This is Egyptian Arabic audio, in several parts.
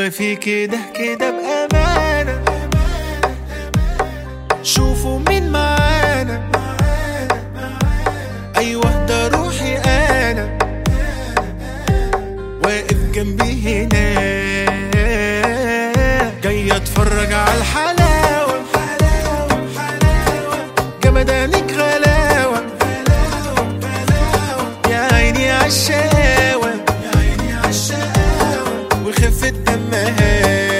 وفي كده كده بأمانة شوفوا مين معانا أيوة ده روحي أنا واقف جنبي هنا جاي أتفرج على الحلاوة جمدانك غلاوة يا عيني عالشقاوة وخفة دمها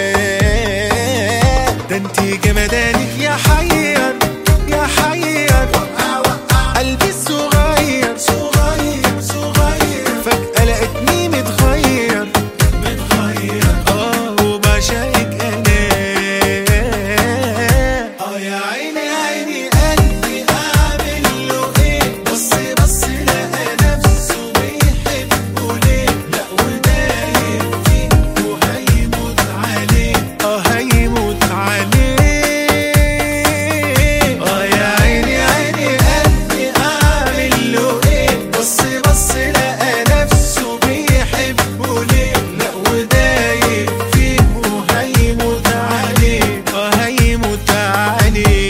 ده انتي جمدانك يا حير يا حير قلبي الصغير صغير صغير فجأة لقيتني متغير متغير اه وبعشقك انا اه يا عيني عيني قلبي اعمل له ايه بص بص لقى نفسه بيحبه ليه لا ودايب فيه وهيموت عليه اه هيموت عليه اه يا عيني عيني قلبي اعمل له ايه بص بص لقى نفسه بيحبه ليه لا ودايب فيه وهيموت عليه اه هيموت عليه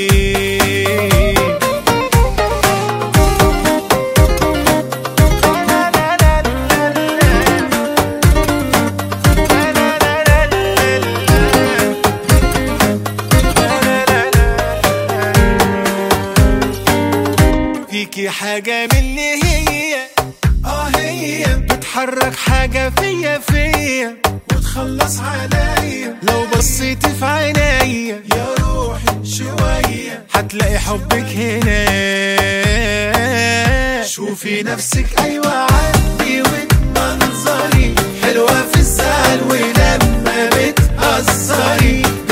فيكي حاجة من اللي هي اه هي بتحرك حاجة فيا فيا وتخلص عليا لو بصيتي في عينيا يا روحي شوية هتلاقي حبك هنا شوفي نفسك ايوه عندي ومنظري حلوة في الزعل ولما بتأثري